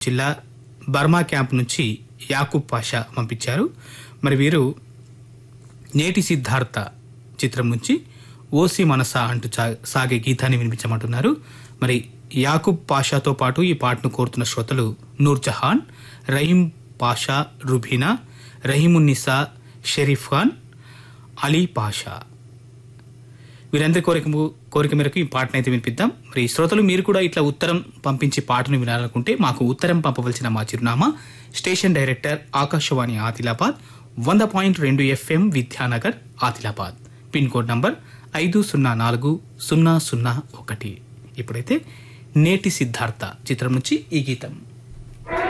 జిల్లా Burma camp నుంచి యాకూబ్ పాషా పంపించారు మరి వీరు నేటి సిద్ధార్థ చిత్రం నుంచి ఓసి మనస అంటూ చా- సాగే గీతాన్ని వినిపించమంటున్నారు మరి యాకూబ్ పాషాతో పాటు ఈ పాటను కోరుతున్న శ్రోతలు నూర్ జహాన్ రహీం పాషా రుబీనా రహీమున్నిసా షరీఫ్ ఖాన్ అలీ పాషా వీరందరి కోరిక కోరిక మేరకు ఈ పాటను అయితే వినిపిద్దాం మరి శ్రోతలు మీరు కూడా ఇట్లా ఉత్తరం పంపించి పాటను వినాలనుకుంటే మాకు ఉత్తరం పంపవలసిన మా చిరునామా స్టేషన్ డైరెక్టర్ ఆకాశవాణి ఆదిలాబాద్ వంద పాయింట్ రెండు FM Vidyanagar Adilabad pin code number ఐదు సున్నా నాలుగు సున్నా సున్నా ఒకటి ఇప్పుడైతే నేటి సిద్ధార్థ చిత్రం నుంచి ఈ గీతం